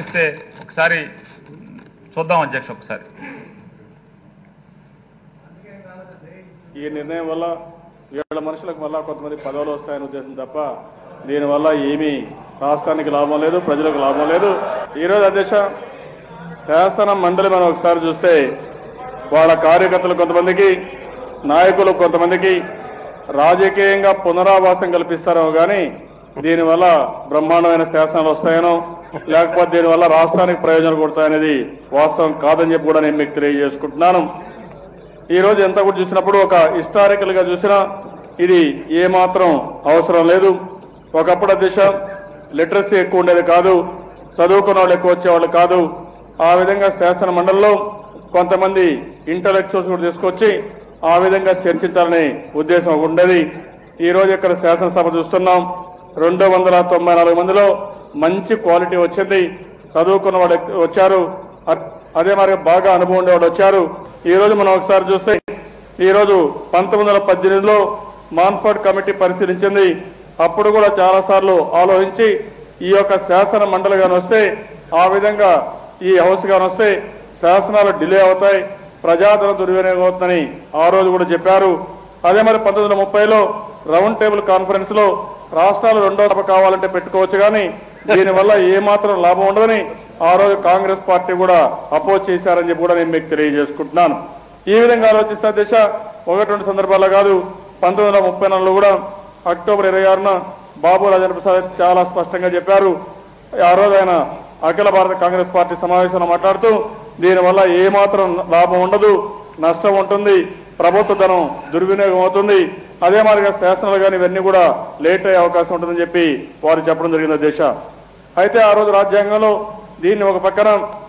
ప్రయత్నిస్తే ఒకసారి చూద్దాం అధ్యక్ష ఒకసారి ఈ నిర్ణయం వల్ల ఏళ్ళ మనుషులకు మళ్ళా కొంతమంది పదవులు వస్తాయనే ఉద్దేశం తప్ప దీనివల్ల ఏమీ రాష్ట్రానికి లాభం లేదు ప్రజలకు లాభం లేదు ఈరోజు అధ్యక్ష శాసన మండలి మనం ఒకసారి చూస్తే వాళ్ళ కార్యకర్తలు కొంతమందికి నాయకులు కొంతమందికి రాజకీయంగా పునరావాసం కల్పిస్తారేమో కానీ దీనివల్ల బ్రహ్మాండమైన శాసనాలు వస్తాయనో లేకపోతే దీనివల్ల రాష్ట్రానికి ప్రయోజనం కొడతాయనేది వాస్తవం కాదని చెప్పి కూడా నేను మీకు తెలియజేసుకుంటున్నాను ఈ రోజు ఎంత కూడా చూసినప్పుడు ఒక హిస్టారికల్ గా చూసినా ఇది ఏ మాత్రం అవసరం లేదు ఒకప్పుడు దిశ లిటరసీ ఎక్కువ ఉండేది కాదు చదువుకున్న వాళ్ళు ఎక్కువ వచ్చేవాళ్ళు కాదు ఆ విధంగా శాసన మండలిలో కొంతమంది ఇంటలెక్చువల్స్ కూడా తీసుకొచ్చి ఆ విధంగా చర్చించాలనే ఉద్దేశం ఉండేది ఈ రోజు ఇక్కడ శాసనసభ చూస్తున్నాం రెండు వందల తొంభై నాలుగు మందిలో మంచి క్వాలిటీ వచ్చింది చదువుకున్న వాళ్ళు ఎక్కు- వచ్చారు అ- అదే మరి బాగా అనుభవం ఉండేవాళ్ళు వచ్చారు ఈ రోజు మనం ఒకసారి చూస్తే ఈ రోజు పంతొమ్మిది వందల పద్దెనిమిదిలో మాన్ఫర్డ్ కమిటీ పరిశీలించింది అప్పుడు కూడా చాలా సార్లు ఆలోచించి ఈ యొక్క శాసన మండలి గాని వస్తే ఆ విధంగా ఈ హౌస్ గాని వస్తే శాసనాలు డిలే అవుతాయి ప్రజాధన దుర్వినియోగం అవుతుందని ఆ రోజు కూడా చెప్పారు అదే మరి పంతొమ్మిది వందల ముప్పైలో రౌండ్ టేబుల్ కాన్ఫరెన్స్ లో రాష్ట్రాలు రెండో సభ కావాలంటే పెట్టుకోవచ్చు కానీ దీనివల్ల ఏమాత్రం లాభం ఉండదని ఆ రోజు కాంగ్రెస్ పార్టీ కూడా అపోజ్ చేశారని చెప్పి కూడా నేను మీకు తెలియజేసుకుంటున్నాను ఈ విధంగా ఆలోచిస్తే దిశ ఒకటి రెండు సందర్భాల్లో కాదు పంతొమ్మిది వందల ముప్పై నాలుగులో కూడా అక్టోబర్ ఇరవై ఆరున బాబు రాజేంద్ర ప్రసాద్ చాలా స్పష్టంగా చెప్పారు ఆ రోజు ఆయన అఖిల భారత కాంగ్రెస్ పార్టీ సమావేశంలో మాట్లాడుతూ దీనివల్ల ఏమాత్రం లాభం ఉండదు నష్టం ఉంటుంది ప్రభుత్వ ధనం దుర్వినియోగం అవుతుంది అదే మాదిరిగా శాసనాలు కానీ ఇవన్నీ కూడా లేట్ అయ్యే అవకాశం ఉంటుందని చెప్పి వారు చెప్పడం జరిగింది దేశ అయితే ఆ రోజు రాజ్యాంగంలో దీన్ని ఒక పక్కన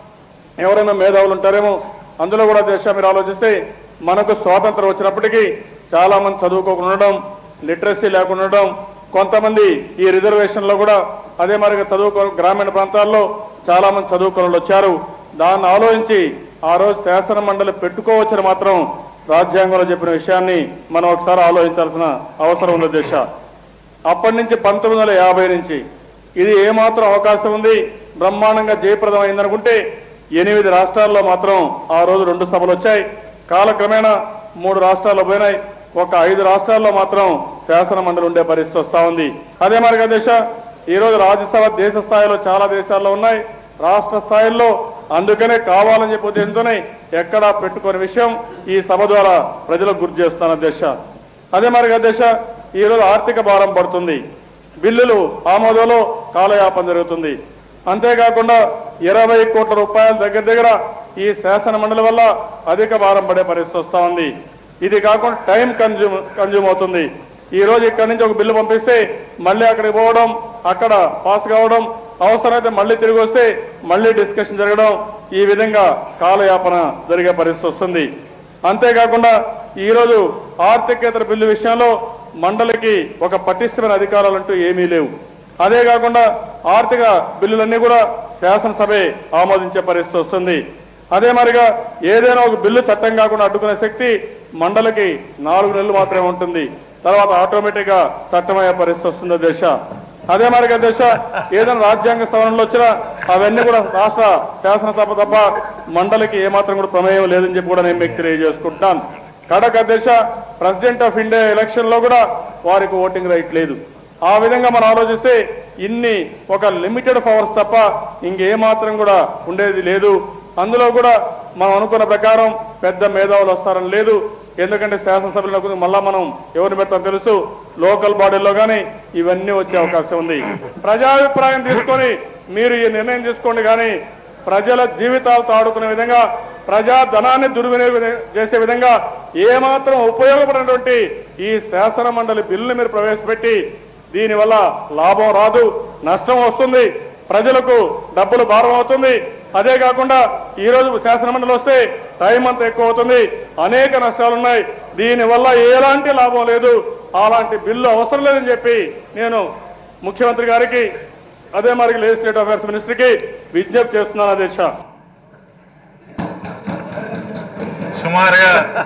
ఎవరైనా మేధావులు ఉంటారేమో అందులో కూడా దేశ మీరు ఆలోచిస్తే మనకు స్వాతంత్రం వచ్చినప్పటికీ చాలా మంది చదువుకోకుండా ఉండడం లిటరసీ లేకుండా ఉండడం కొంతమంది ఈ రిజర్వేషన్ లో కూడా అదే మరి చదువుకో గ్రామీణ ప్రాంతాల్లో చాలా మంది చదువుకున్న వాళ్ళు వచ్చారు దాన్ని ఆలోచించి ఆ రోజు శాసన మండలి పెట్టుకోవచ్చని మాత్రం రాజ్యాంగంలో చెప్పిన విషయాన్ని మనం ఒకసారి ఆలోచించాల్సిన అవసరం ఉంది దేశ అప్పటి నుంచి పంతొమ్మిది వందల యాభై నుంచి ఇది ఏమాత్రం అవకాశం ఉంది బ్రహ్మాండంగా జయప్రదం అయిందనుకుంటే ఎనిమిది రాష్ట్రాల్లో మాత్రం ఆ రోజు రెండు సభలు వచ్చాయి కాలక్రమేణా మూడు రాష్ట్రాల్లో పోయినాయి ఒక ఐదు రాష్ట్రాల్లో మాత్రం శాసన మండలి ఉండే పరిస్థితి వస్తా ఉంది అదే మరిగా దేశ ఈ రోజు రాజ్యసభ దేశ స్థాయిలో చాలా దేశాల్లో ఉన్నాయి రాష్ట్ర స్థాయిల్లో అందుకనే కావాలని చెప్పి ఉద్దేశంతోనే ఎక్కడా పెట్టుకునే విషయం ఈ సభ ద్వారా ప్రజలకు గుర్తు చేస్తున్న దేశ అదే మరిగా దేశ ఈ రోజు ఆర్థిక భారం పడుతుంది బిల్లులు ఆమోదంలో కాలయాపన జరుగుతుంది అంతేకాకుండా ఇరవై కోట్ల రూపాయల దగ్గర దగ్గర ఈ శాసన మండలి వల్ల అధిక భారం పడే పరిస్థితి వస్తా ఉంది ఇది కాకుండా టైం కన్జ్యూమ్ కన్జ్యూమ్ అవుతుంది ఈ రోజు ఇక్కడి నుంచి ఒక బిల్లు పంపిస్తే మళ్ళీ అక్కడికి పోవడం అక్కడ పాస్ కావడం అవసరమైతే మళ్ళీ తిరిగి వస్తే మళ్ళీ డిస్కషన్ జరగడం ఈ విధంగా కాలయాపన జరిగే పరిస్థితి వస్తుంది అంతేకాకుండా ఈరోజు ఆర్థికేతర బిల్లు విషయంలో మండలికి ఒక పటిష్టమైన అధికారాలు అంటూ ఏమీ లేవు అదే కాకుండా ఆర్థిక బిల్లులన్నీ కూడా శాసనసభే ఆమోదించే పరిస్థితి వస్తుంది అదే మరిగా ఏదైనా ఒక బిల్లు చట్టం కాకుండా అడ్డుకునే శక్తి మండలికి నాలుగు నెలలు మాత్రమే ఉంటుంది తర్వాత ఆటోమేటిక్ గా చట్టమయ్యే పరిస్థితి వస్తుంది దేశ అదే మరిగా దేశ ఏదైనా రాజ్యాంగ సవరణలు వచ్చినా అవన్నీ కూడా రాష్ట్ర శాసనసభ తప్ప మండలికి ఏమాత్రం కూడా ప్రమేయం లేదని చెప్పి కూడా నేను మీకు తెలియజేసుకుంటాను కడక దేశ ప్రెసిడెంట్ ఆఫ్ ఇండియా ఎలక్షన్ లో కూడా వారికి ఓటింగ్ రైట్ లేదు ఆ విధంగా మనం ఆలోచిస్తే ఇన్ని ఒక లిమిటెడ్ పవర్స్ తప్ప ఇంకేమాత్రం కూడా ఉండేది లేదు అందులో కూడా మనం అనుకున్న ప్రకారం పెద్ద మేధావులు వస్తారని లేదు ఎందుకంటే శాసనసభలో మళ్ళా మనం ఎవరిని పెడతాం తెలుసు లోకల్ బాడీల్లో కానీ ఇవన్నీ వచ్చే అవకాశం ఉంది ప్రజాభిప్రాయం తీసుకొని మీరు ఈ నిర్ణయం తీసుకోండి కానీ ప్రజల జీవితాలతో ఆడుకునే విధంగా ప్రజా ధనాన్ని దుర్వినియోగం చేసే విధంగా ఏమాత్రం ఉపయోగపడినటువంటి ఈ శాసన మండలి బిల్లుని మీరు ప్రవేశపెట్టి దీనివల్ల లాభం రాదు నష్టం వస్తుంది ప్రజలకు డబ్బులు భారం అవుతుంది అదే కాకుండా ఈ రోజు శాసన మండలి వస్తే టైం అంతా ఎక్కువ అవుతుంది అనేక నష్టాలు ఉన్నాయి దీనివల్ల ఎలాంటి లాభం లేదు అలాంటి బిల్లు అవసరం లేదని చెప్పి నేను ముఖ్యమంత్రి గారికి అదే మరి లెజిస్లేటివ్ అఫైర్స్ మినిస్టర్కి విజ్ఞప్తి చేస్తున్నాను అధ్యక్ష సుమారుగా